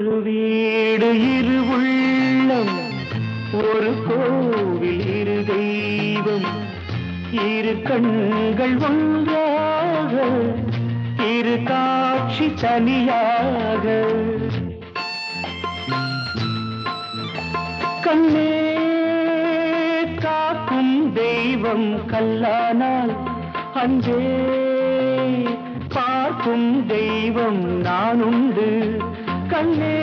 ஒரு வீடு இரு உள்ளம் ஒரு கோவில் இரு தெய்வம் இரு கண்கள் ஒன்றாக இரு காட்சி தனியாக கண்ணே காக்கும் தெய்வம் கல்லானால் அன்றே பார்க்கும் தெய்வம் நான் உண்டு கண்ணே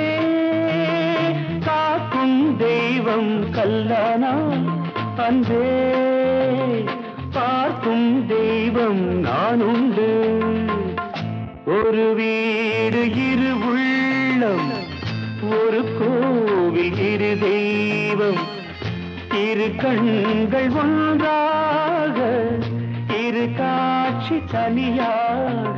காக்கும் தெய்வம் கல்லானால் அன்றே பார்க்கும் தெய்வம் நான் உண்டு ஒரு வீடு இரு உள்ளம் ஒரு கோவில் இரு தெய்வம் இரு கண்கள் ஒன்றாக இரு காட்சி தனியாக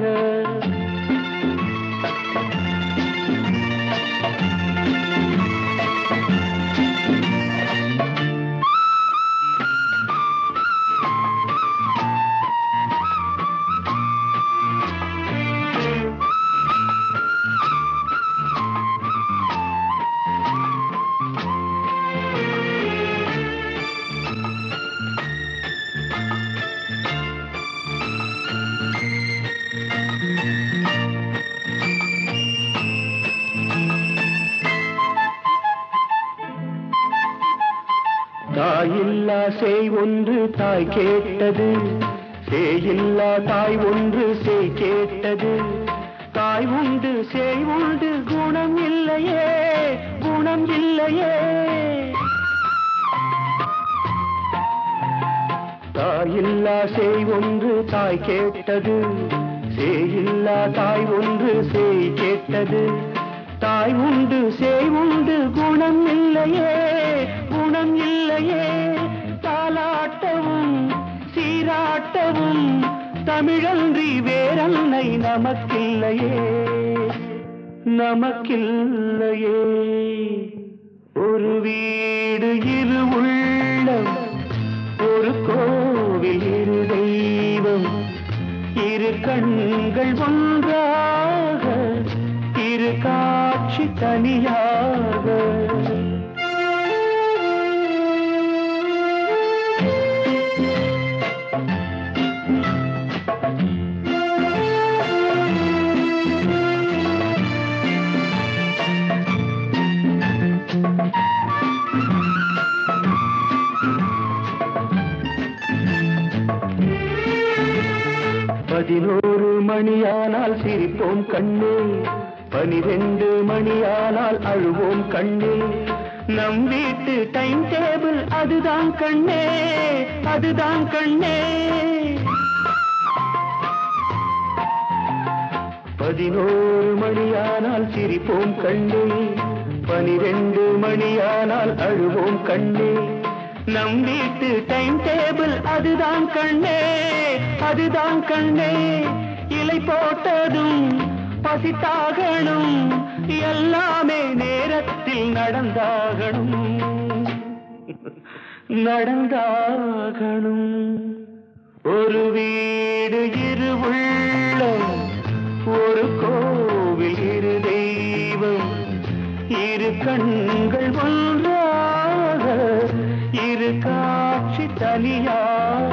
தாயில்லா சேய் ஒன்று தாய் கேட்டது சேயில்லா தாய் ஒன்று சேய் கேட்டது தாய் உண்டு சேய் உண்டு குணம் இல்லையே குணம் இல்லையே தாயில்லா சேய் ஒன்று தாய் கேட்டது சேயில்லா தாய் ஒன்று சேய் கேட்டது தாய் உண்டு சேய் உண்டு குணம் இல்லையே குணம் இல்லையே தாலாட்டவும் சீராட்டவும் தமிழன்றி வேறன்னை நமக்கில்லையே நமக்கில்லையே ஒரு வீடு இரு உள்ளம் ஒரு கோவில் இரு தெய்வம் இரு கண்கள் ஒன்றாக இரு காட்சி தனியாக பதினோரு மணியானால் சிரிப்போம் கண்ணே பனிரெண்டு மணியானால் அழுவோம் கண்ணே நம் வீட்டு டைம் டேபிள் அதுதான் கண்ணே அதுதான் கண்ணே பதினோரு மணியானால் சிரிப்போம் கண்ணே பனிரெண்டு மணியானால் அழுவோம் கண்ணே நம் வீட்டு டைம் டேபிள் அதுதான் கண்ணே அதுதான் கண்ணே இலை போட்டதும் பசித்தாகணும் எல்லாமே நேரத்தில் நடந்தாகணும் நடந்தாகணும் ஒரு வீடு இரு உள்ளம் ஒரு கோவில் இரு தெய்வம் இரு கண்கள் ஒன்றாக இரு காட்சி தனியாக